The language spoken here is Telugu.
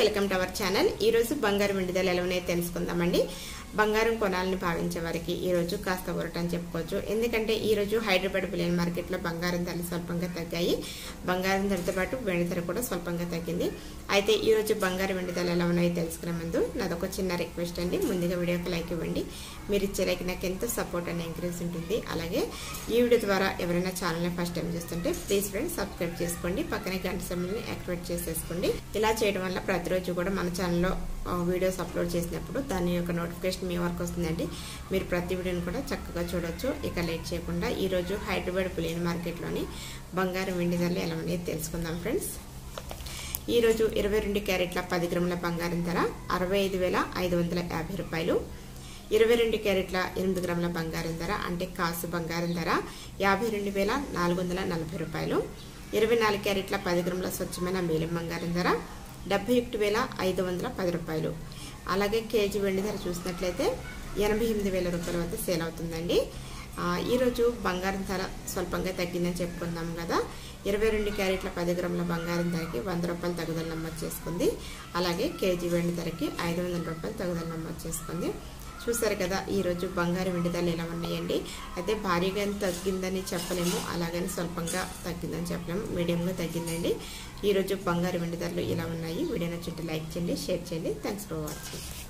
వెల్కమ్ టు అవర్ ఛానల్ ఈ రోజు బంగారం వెండి ధరలు ఎలా ఉన్నాయో తెలుసుకుందామండి బంగారం కొనాలని భావించే వారికి ఈ రోజు కాస్త ఊరట అని చెప్పుకోవచ్చు ఎందుకంటే ఈ రోజు హైదరాబాద్ బిలియన్ మార్కెట్లో బంగారం ధరలు స్వల్పంగా తగ్గాయి బంగారం ధరతో పాటు వెండి ధర కూడా స్వల్పంగా తగ్గింది అయితే ఈ రోజు బంగారం వెండి ధరలు ఎలా ఉన్నాయో తెలుసుకునే ముందు నాదొక చిన్న రిక్వెస్ట్ అండి ముందుగా వీడియోకి లైక్ ఇవ్వండి మీరు ఇచ్చే లైక్ నాకు ఎంతో సపోర్ట్ అండ్ ఎంకరేజ్ ఉంటుంది అలాగే ఈ వీడియో ద్వారా ఎవరైనా ఛానల్ని ఫస్ట్ టైం చూస్తుంటే ప్లీజ్ ఫ్రెండ్స్ సబ్స్క్రైబ్ చేసుకోండి పక్కనే గంట సమయాన్ని యాక్టివేట్ చేసేసుకోండి ఇలా చేయడం వల్ల ప్రతిరోజు కూడా మన ఛానల్లో వీడియోస్ అప్లోడ్ చేసినప్పుడు దాని యొక్క నోటిఫికేషన్ మీ వరకు వస్తుందండి మీరు ప్రతి వీడియోని కూడా చక్కగా చూడొచ్చు ఇక లేట్ చేయకుండా ఈరోజు హైదరాబాద్ పులియన్ మార్కెట్లోని బంగారం వెండి ధరలు ఎలా ఉన్నాయో తెలుసుకుందాం ఫ్రెండ్స్ ఈరోజు ఇరవై రెండు క్యారెట్ల పది గ్రాముల బంగారం ధర అరవై ఐదు వేల ఐదు వందల యాభై రూపాయలు ఇరవై రెండు క్యారెట్ల ఎనిమిది గ్రాముల బంగారం ధర అంటే కాసు బంగారం ధర యాభై రెండు వేల నాలుగు వందల నలభై రూపాయలు ఇరవై నాలుగు క్యారెట్ల పది గ్రాముల స్వచ్ఛమైన మేలిం బంగారం ధర డెబ్బై ఒకటి వేల ఐదు వందల పది రూపాయలు అలాగే కేజీ వెండి ధర చూసినట్లయితే ఎనభై ఎనిమిది వేల రూపాయల వద్ద సేల్ అవుతుందండి ఈరోజు బంగారం ధర స్వల్పంగా తగ్గిందని చెప్పుకుందాం కదా ఇరవై రెండు క్యారెట్ల పది గ్రాముల బంగారం ధరకి వంద రూపాయలు తగుదల నమోదు చేసుకుంది అలాగే కేజీ వెండి ధరకి ఐదు వందల రూపాయలు తగుదల నమోదు చేసుకుంది చూసారు కదా ఈరోజు బంగారు వెండి ధరలు ఎలా ఉన్నాయండి అయితే భారీగా తగ్గిందని చెప్పలేము అలాగని స్వల్పంగా తగ్గిందని చెప్పలేము మీడియంగా తగ్గిందండి ఈరోజు బంగారు వెండి ధరలు ఇలా ఉన్నాయి వీడియో నచ్చుంటే లైక్ చేయండి షేర్ చేయండి థ్యాంక్స్ ఫర్ వాచింగ్